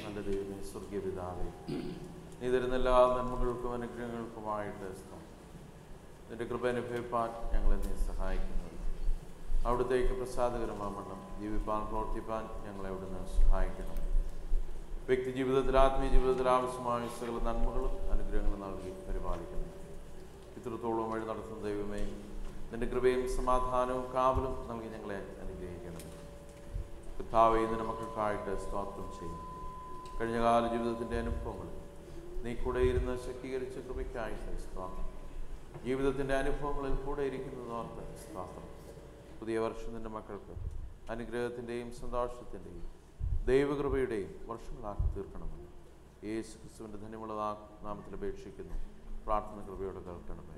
നല്ല ദൈവമേ സ്വർഗീയ പിതാവേ നീ തരുന്ന എല്ലാ നന്മകൾക്കും അനുഗ്രഹങ്ങൾക്കുമായിട്ട് സ്തോത്രം. നിന്റെ കൃപ അനുഭവിപ്പാൻ ഞങ്ങളെ നീ സഹായിക്കുന്നത് അവിടുത്തേക്ക് പ്രസാദകരമാവണ്ണം ജീവിപ്പാൻ പ്രവർത്തിപ്പാൻ ഞങ്ങളെ അവിടുന്ന് സഹായിക്കണം വ്യക്തി ജീവിതത്തിൽ ആത്മീയ ജീവിതത്തിൽ ആവശ്യമായ സകല നന്മകളും അനുഗ്രഹങ്ങളും നൽകി പരിപാലിക്കുന്നു ഇത്രത്തോളം വഴി നടത്തുന്ന ദൈവമേ നിന്റെ കൃപയും സമാധാനവും കാവലും നൽകി ഞങ്ങളെ അനുഗ്രഹിക്കണം കർത്താവെ ഇന്ന് മക്കൾക്കായിട്ട് സ്തോത്രം ചെയ്യുന്നു കഴിഞ്ഞകാല ജീവിതത്തിൻ്റെ അനുഭവങ്ങൾ നീ കൂടെ ഇരുന്ന് ശക്തീകരിച്ച കൃപയ്ക്കായിട്ട് സ്തോത്രം ജീവിതത്തിൻ്റെ അനുഭവങ്ങളിൽ കൂടെ ഇരിക്കുന്നത് ഓർത്ത് സ്തോത്രം പുതിയ വർഷം നിന്റെ മക്കൾക്ക് അനുഗ്രഹത്തിൻ്റെയും സന്തോഷത്തിൻ്റെയും ദൈവകൃപയുടെയും വർഷങ്ങളാക്കി തീർക്കണമെന്ന് യേശു ക്രിസ്തുവിൻ്റെ ധന്യമുള്ള നാ- നാമത്തിൽ അപേക്ഷിക്കുന്നു പ്രാർത്ഥന കൃപയോടെ കേൾക്കണമേ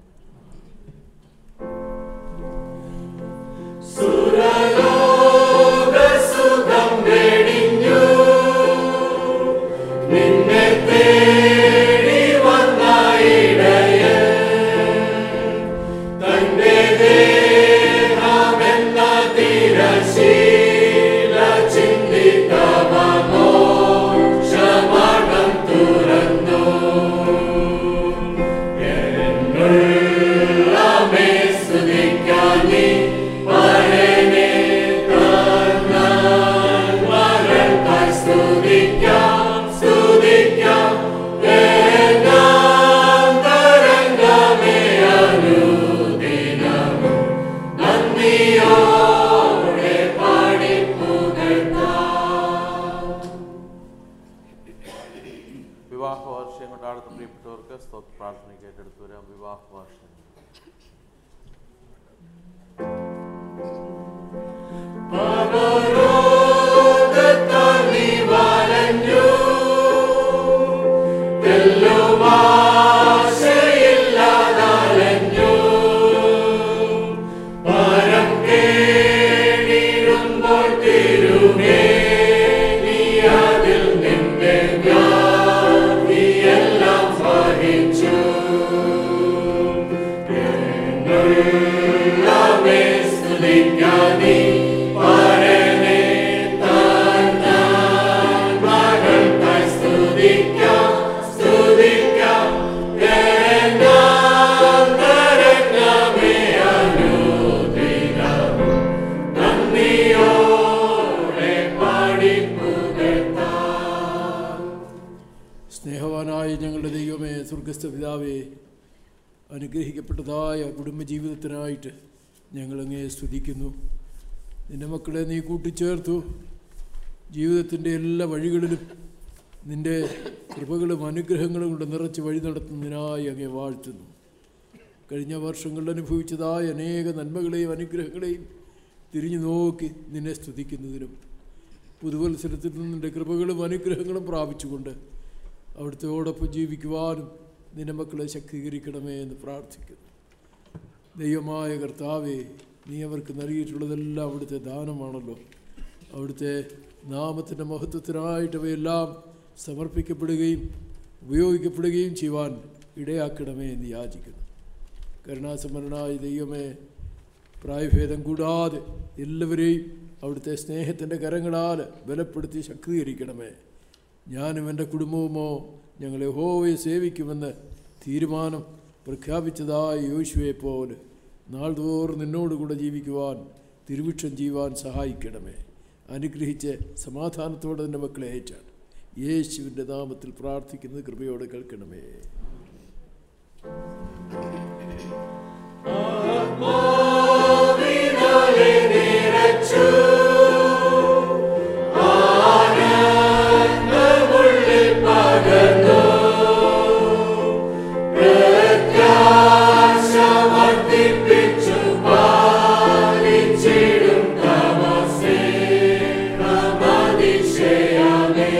സുഖം വെടിഞ്ഞു നിന്നെ തേടി വന്ന ഇടയൻ തന്റെ ദേഹമെന്ന തിരശീല ചിന്തിതമോ ക്ഷമാടം തുറന്നു എന്നുള്ളമേ സ്തുതിക്കാൻ നീ പരനെ മകൾക്കായി സ്തുതിക്കാം സ്തുതിക്കാം തരംഗമേ അനുദിനവും നന്ദിയോടെ പാടി പുകഴ്ത്താം വിവാഹ വാർഷികം കൊണ്ടാടുന്ന പ്രിയപ്പെട്ടവർക്ക് സ്തോത്ര പ്രാർത്ഥനയ്ക്ക് ഏറ്റെടുത്തു വരാം വിവാഹ വാർഷികം പരലോകത്താൽ നീ വലഞ്ഞു. തെല്ലുമാശയില്ലാതലഞ്ഞു. പരം കേണിടുമ്പോൾ തിരുമേനി അതിൽ നിന്റെ വ്യാധിയെല്ലാം വഹിച്ചു നമ്മെ സ്തുതിക്കാനീ പരനെ താൻ താൻ മകൾക്കായി സ്തുതിക്കാം സ്തുതിക്കാം തരംഗമേ അനുദിനവും നന്ദിയോടെ പാടി പുകഴ്ത്താം സ്നേഹവാനായ ഞങ്ങളുടെ ദൈവമേ സ്വർഗസ്ഥ പിതാവേ അനുഗ്രഹിക്കപ്പെട്ടതായ കുടുംബജീവിതത്തിനായിട്ട് ഞങ്ങളങ്ങേ സ്തുതിക്കുന്നു നിന്റെ മക്കളെ നീ കൂട്ടിച്ചേർത്തു ജീവിതത്തിൻ്റെ എല്ലാ വഴികളിലും നിന്റെ കൃപകളും അനുഗ്രഹങ്ങളും കൊണ്ട് നിറച്ച് വഴി നടത്തുന്നതിനായി അങ്ങേ വാഴ്ത്തുന്നു കഴിഞ്ഞ വർഷങ്ങളിൽ അനുഭവിച്ചതായ അനേക നന്മകളെയും അനുഗ്രഹങ്ങളെയും തിരിഞ്ഞു നോക്കി നിന്നെ സ്തുതിക്കുന്നതിനും പുതുവത്സരത്തിൽ നിന്ന് നിന്റെ കൃപകളും അനുഗ്രഹങ്ങളും പ്രാപിച്ചുകൊണ്ട് അവിടുത്തോടൊപ്പം ജീവിക്കുവാനും നിന്റെ മക്കളെ ശക്തീകരിക്കണമേ എന്ന് പ്രാർത്ഥിക്കുന്നു ദൈവമായ കർത്താവേ നീ അവർക്ക് നൽകിയിട്ടുള്ളതെല്ലാം അവിടുത്തെ ദാനമാണല്ലോ അവിടുത്തെ നാമത്തിൻ്റെ മഹത്വത്തിനായിട്ട് അവയെല്ലാം സമർപ്പിക്കപ്പെടുകയും ഉപയോഗിക്കപ്പെടുകയും ചെയ്യുവാൻ ഇടയാക്കണമേ എന്ന് യാചിക്കുന്നു കരുണാസമരനായ ദൈവമേ പ്രായഭേദം കൂടാതെ എല്ലാവരെയും അവിടുത്തെ സ്നേഹത്തിൻ്റെ കരങ്ങളാൽ ബലപ്പെടുത്തി ശക്തീകരിക്കണമേ ഞാനും എൻ്റെ കുടുംബവുമോ ഞങ്ങളെ ഹോവയെ സേവിക്കുമെന്ന് തീരുമാനം പ്രഖ്യാപിച്ചതായ യോശുവെ പോലെ നാൾതോറും നിന്നോടുകൂടെ ജീവിക്കുവാൻ തിരുവിക്ഷം ചെയ്യുവാൻ സഹായിക്കണമേ അനുഗ്രഹിച്ച് സമാധാനത്തോടെ എൻ്റെ മക്കളെ അയച്ചാണ് യേശുവിൻ്റെ നാമത്തിൽ പ്രാർത്ഥിക്കുന്നത് കൃപയോടെ കേൾക്കണമേ ആത്മാവിനാലെ നിറച്ചു ആനന്ദമുള്ളിൽ പകർന്നു പ്രത്യാശ വർദ്ധിപ്പിച്ചു പാലിച്ചിടും തമസേ നമതിശയമേ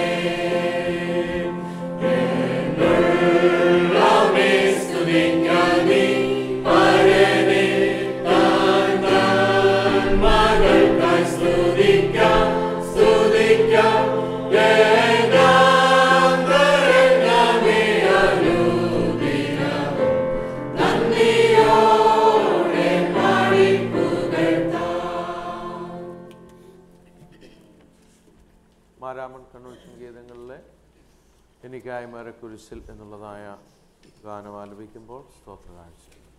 നമ്മെ സ്തുതിക്കാനീ പരനെ താൻ താൻ മകൾക്കായി സ്തുതിക്കാം സ്തുതിക്കാം വേദാന്തരംഗമേ അനുദിനം നന്ദിയോടെ പാടി പുകഴ്ത്താം മാരാമൺ കൺവെൻഷൻ ഗീതങ്ങളിലെ എനിക്കായി മരക്കുരിശിൽ എന്നുള്ളതായ ഗാനം ആലപിക്കുമ്പോൾ സ്തോത്ര കാഴ്ച